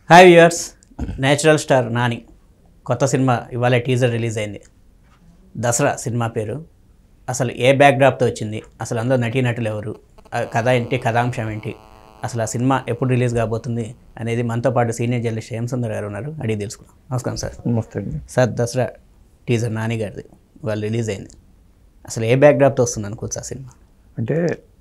Hi viewers natural star Nani కొత్త cinema ఇవాళ teaser release అయింది దసరా సినిమా పేరు అసలు ఏ బ్యాక్డ్రాప్తో వచ్చింది అసలు అందులో నటీనటులు ఎవరు ఆ కథ ఏంటి కథాంశం ఏంటి అసలు ఆ సినిమా ఎప్పుడు రిలీజ్ కాబోతుంది అనేది మనతో పాటు సీనియర్ జర్నలిస్ట్ హేమ్ సుందర్ గారు ఉన్నారు అడిగి తెలుసుకున్నాం నమస్కారం సార్ నమస్తే అండి సార్ దసరా టీజర్ నాని గారిది ఇవాళ రిలీజ్ అయింది అసలు ఏ బ్యాక్డ్రాప్తో వస్తుంది అనుకోవచ్చు ఆ సినిమా అంటే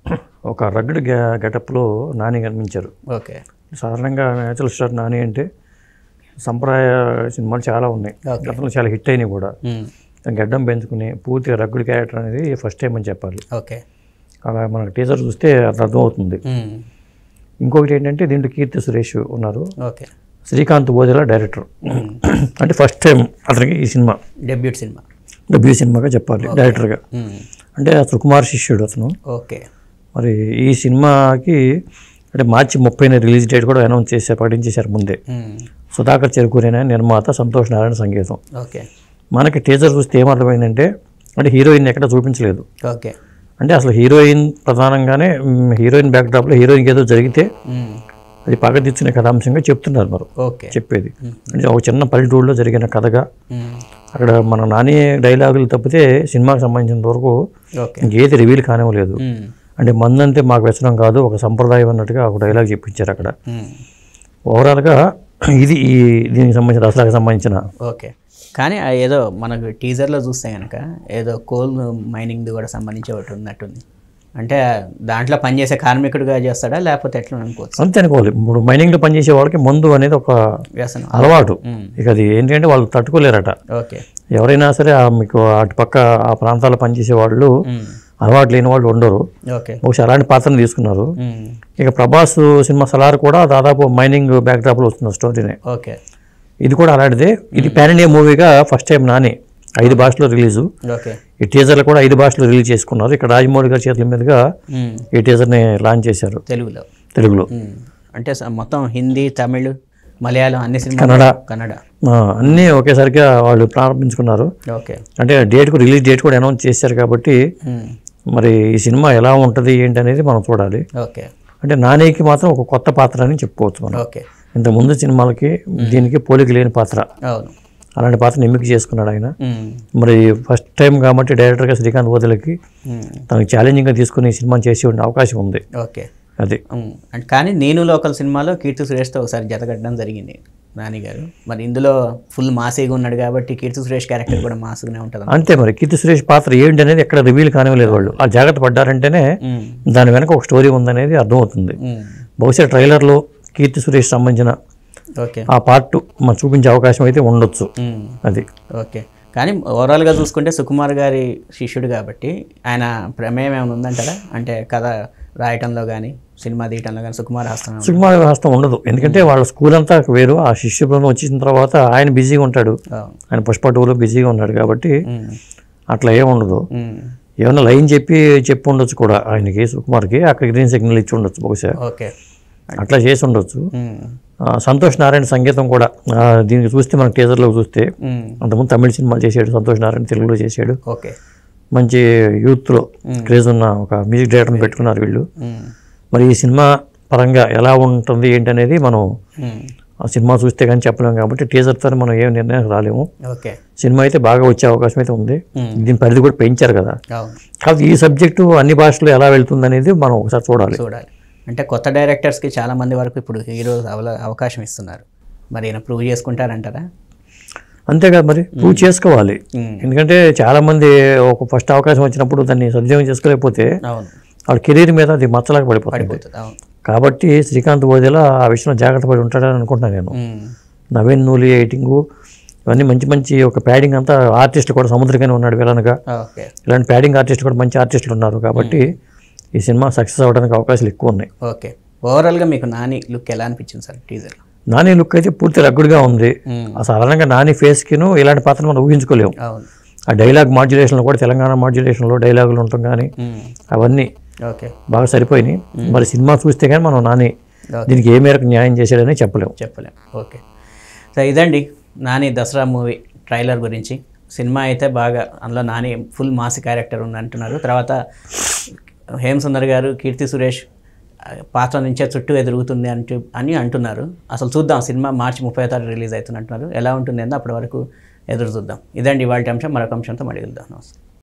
ఒక రగ్డ్ గె గెటప్లో నాని కనిపించారు ఓకే సాధారణంగా నేచురల్ స్టార్ నాని అంటే సంప్రదాయ సినిమాలు చాలా ఉన్నాయి Okay. గతంలో చాలా హిట్ అయినాయి కూడా మ్మ్. గడ్డం పెంచుకుని పూర్తిగా రగ్గుడు క్యారెక్టర్ అనేది ఫస్ట్ టైం అని చెప్పాలి ఓకే అలా మనకు టీజర్ చూస్తే అది అర్థమవుతుంది మ్మ్. ఇంకొకటి ఏంటంటే దీంట్లో కీర్తి సురేష్ ఉన్నారు ఓకే శ్రీకాంత్ బోధెల డైరెక్టర్ అంటే ఫస్ట్ టైం అతనికి ఈ సినిమా డెబ్యూట్ సినిమా డబ్ల్యూ సినిమాగా చెప్పాలి డైరెక్టర్గా మ్మ్. అంటే సుకుమార్ శిష్యుడు అతను ఓకే మరి ఈ సినిమాకి అంటే మార్చి ముప్పైన రిలీజ్ డేట్ కూడా అనౌన్స్ చేశారు ప్రకటించేశారు ముందే మ్మ్. సుధాకర్ చెరుకూరేన నిర్మాత సంతోష్ నారాయణ సంగీతం ఓకే మనకి టీజర్ చూస్తే ఏమర్థమైందంటే అంటే హీరోయిన్ ఎక్కడ చూపించలేదు ఓకే అంటే అసలు హీరోయిన్ ప్రధానంగానే మ్, హీరోయిన్ బ్యాక్డ్రాప్లో హీరోయిన్కి ఏదో జరిగితే మ్మ్. అది పగదిచ్చిన కథాంశంగా చెప్తున్నారు మరి ఓకే చెప్పేది అంటే ఒక చిన్న పల్లెటూరులో జరిగిన కథగా మ్మ్. అక్కడ మన నాని డైలాగులు తప్పితే సినిమాకి సంబంధించినంత వరకు ఓకే ఇంకేది రివీల్ కానివ్వలేదు మ్మ్. అంటే మందంతే మాకు వ్యసనం కాదు ఒక సంప్రదాయం అన్నట్టుగా ఒక డైలాగ్ చెప్పించారు అక్కడ మ్మ్. ఓవరాల్గా ఇది ఈ దీనికి సంబంధించిన దసరాకి సంబంధించిన ఓకే కానీ ఆ ఏదో మనకు టీజర్లో చూస్తే కనుక ఏదో కోల్ మైనింగ్ది కూడా సంబంధించి ఒకటి ఉన్నట్టుంది అంటే దాంట్లో పనిచేసే కార్మికుడిగా చేస్తాడా లేకపోతే ఎట్లా అనుకోవచ్చు అంతే అనుకోవాలి ఇప్పుడు మైనింగ్లో పనిచేసే వాళ్ళకి మందు అనేది ఒక వ్యసనం అలవాటు మ్మ్. ఇక అది ఏంటంటే వాళ్ళు తట్టుకోలేరట ఓకే ఎవరైనా సరే ఆ మీకు అటుపక్క ఆ ప్రాంతాల్లో పనిచేసే వాళ్ళు మ్మ్. అలవాటు లేని వాళ్ళు ఉండరు ఓకే బహుశా అలాంటి పాత్రను తీసుకున్నారు మ్మ్. ఇక ప్రభాస్ సినిమా సలార్ కూడా దాదాపు మైనింగ్ బ్యాక్డ్రాప్లో వస్తుంది స్టోరీనే ఓకే ఇది కూడా అలాంటిదే ఇది పాన్ ఇండియా మూవీగా ఫస్ట్ టైం నాని ఐదు భాషలో రిలీజు ఓకే ఈ టీజర్లు కూడా ఐదు భాషలో రిలీజ్ చేసుకున్నారు ఇక్కడ రాజమౌళి గారి చేతుల మీదుగా మ్మ్. ఈ టీజర్ని లాంచ్ చేశారు తెలుగులో తెలుగులో మ్మ్. అంటే స- మొత్తం హిందీ తమిళ్ మలయాళం అన్ని సినిమా కన్నడ. కన్నడ ఆ, అన్నీ ఒకేసారిగా వాళ్ళు ప్రారంభించుకున్నారు ఓకే అంటే డేట్కు రిలీజ్ డేట్ కూడా అనౌన్స్ చేశారు కాబట్టి మ్మ్. మరి ఈ సినిమా ఎలా ఉంటుంది ఏంటి అనేది మనం చూడాలి ఓకే అంటే నానికి మాత్రం ఒక కొత్త పాత్ర అని చెప్పుకోవచ్చు మనం ఓకే ఇంత ముందు సినిమాలకి దీనికి పోలిక లేని పాత్ర అవును అలాంటి పాత్రను ఎంపిక చేసుకున్నాడు ఆయన మ్మ్. మరి ఫస్ట్ టైం కాబట్టి డైరెక్టర్గా శ్రీకాంత్ వదిలకి మ్మ్. తనకు ఛాలెంజింగ్గా తీసుకుని ఈ సినిమా చేసి ఉండే అవకాశం ఉంది ఓకే అది ఉమ్, అంటే కానీ నేను లోకల్ సినిమాలో కీర్తి సురేష్తో ఒకసారి జతకట్టడం జరిగింది నాని గారు మరి ఇందులో ఫుల్ మాసీగా ఉన్నాడు కాబట్టి కీర్తి సురేష్ క్యారెక్టర్ కూడా మాసుగానే ఉంటుంది అంతే మరి కీర్తి సురేష్ పాత్ర ఏంటి అనేది ఎక్కడ రివీల్ కానివ్వలేదు వాళ్ళు ఆ జాగ్రత్త పడ్డారంటేనే దాని వెనక ఒక స్టోరీ ఉందనేది అర్థమవుతుంది బహుశా ట్రైలర్లో కీర్తి సురేష్ సంబంధించిన ఓకే ఆ పార్ట్ మనం చూపించే అవకాశం అయితే ఉండొచ్చు ఉమ్, అది ఓకే కానీ ఓవరాల్గా చూసుకుంటే సుకుమార్ గారి శిష్యుడు కాబట్టి ఆయన ప్రమేయం ఏమైనా ఉందంటారా అంటే కథ రాయటంలో కానీ సినిమా తీయటంలో కానీ సుకుమార్ హస్తం ఏమైనా- సుకుమార్ హస్తం ఉండదు ఎందుకంటే వాళ్ళ స్కూల్ అంతా వేరు ఆ శిష్య బృందం వచ్చిన తర్వాత ఆయన బిజీగా ఉంటాడు అవును. ఆయన పుష్ప టూలో బిజీగా ఉన్నాడు కాబట్టి ఉమ్, అట్లా ఏం ఉండదు ఉమ్, ఏమైనా లైన్ చెప్పి చెప్పి ఉండొచ్చు కూడా ఆయనకి సుకుమార్కి అక్కడ గ్రీన్ సిగ్నల్ ఇచ్చి ఉండొచ్చు బహుశా ఓకే అట్లా చేసి ఉండొచ్చు ఉమ్, ఆ, సంతోష్ నారాయణ సంగీతం కూడా ఆ, దీనికి చూస్తే మనకి టీజర్లో చూస్తే ఉమ్, అంతకుముందు తమిళ సినిమాలు చేశాడు సంతోష్ నారాయణ తెలుగులో చేశాడు ఓకే మంచి యూత్లో క్రేజ్ ఉన్న ఒక మ్యూజిక్ డైరెక్టర్ని పెట్టుకున్నారు వీళ్ళు ఉమ్, మరి ఈ సినిమా పరంగా ఎలా ఉంటుంది ఏంటి అనేది మనం ఉమ్, ఆ సినిమా చూస్తే కానీ చెప్పలేము కాబట్టి టీజర్తో మనం ఏం నిర్ణయం రాలేము ఓకే సినిమా అయితే బాగా వచ్చే అవకాశం అయితే ఉంది Hmm. దీని పరిధి కూడా పెంచారు కదా అవును కాబట్టి ఈ సబ్జెక్టు అన్ని భాషల్లో ఎలా వెళ్తుంది అనేది మనం ఒకసారి చూడాలి చూడాలి అంటే కొత్త డైరెక్టర్స్కి చాలా మంది వరకు ఇప్పుడు హీరో అవల అవకాశం ఇస్తున్నారు మరి ఈయన ప్రూవ్ చేసుకుంటారంటారా అంతే కదా మరి ప్రూవ్ చేసుకోవాలి ఉమ్, ఎందుకంటే చాలా మంది ఒక ఫస్ట్ అవకాశం వచ్చినప్పుడు దాన్ని సద్వినియోగం చేసుకోలేకపోతే అవును వాళ్ళ కెరీర్ మీద అది మచ్చలాగా పడిపోతుంది పడిపోతుంది అవును కాబట్టి శ్రీకాంత్ బోధేలా ఆ విషయంలో జాగ్రత్త పడి ఉంటాడని అనుకుంటున్నాను నేను ఉమ్, నవీన్ నూలి ఎయిటింగు ఇవన్నీ మంచి మంచి ఒక ప్యాడింగ్ అంతా ఆర్టిస్టులు కూడా సముద్రగానే ఉన్నాడు విలన్గా ఓకే ఇలాంటి ప్యాడింగ్ ఆర్టిస్ట్ కూడా మంచి ఆర్టిస్టులు ఉన్నారు కాబట్టి ఈ సినిమా సక్సెస్ అవ్వడానికి అవకాశాలు ఎక్కువ ఉన్నాయి ఓకే ఓవరాల్గా మీకు నాని లుక్ ఎలా అనిపించింది సార్ టీజర్ నాని లుక్ అయితే పూర్తి రగ్గుడుగా ఉంది ఆ సాధారణంగా నాని ఫేస్కిను ఇలాంటి పాత్ర మనం ఊహించుకోలేము అవును ఆ డైలాగ్ మాడ్యులేషన్లో కూడా తెలంగాణ మాడ్యులేషన్లో డైలాగులు ఉంటాం కానీ ఉమ్, అవన్నీ ఓకే బాగా సరిపోయినాయి మరి సినిమా చూస్తే కానీ మనం నాని ఓకే. దీనికి ఏ మేరకు న్యాయం చేశాడని చెప్పలేము చెప్పలేం ఓకే సో ఇదండి నాని దసరా మూవీ ట్రైలర్ గురించి సినిమా అయితే బాగా అందులో నాని ఫుల్ మాస్ క్యారెక్టర్ ఉంది అంటున్నారు తర్వాత హేమ్ సుందర్ గారు కీర్తి సురేష్ పాత్ర నుంచే చుట్టూ ఎదురుగుతుంది అంటూ అని అంటున్నారు అసలు చూద్దాం సినిమా మార్చి ముప్పై తారీఖు రిలీజ్ అవుతుంది అంటున్నారు ఎలా ఉంటుంది ఏందో అప్పటి వరకు ఎదురు చూద్దాం ఇదండి ఇవాళ అంశం మరొక అంశంతో మళ్ళీ వెళ్దాం నమస్తే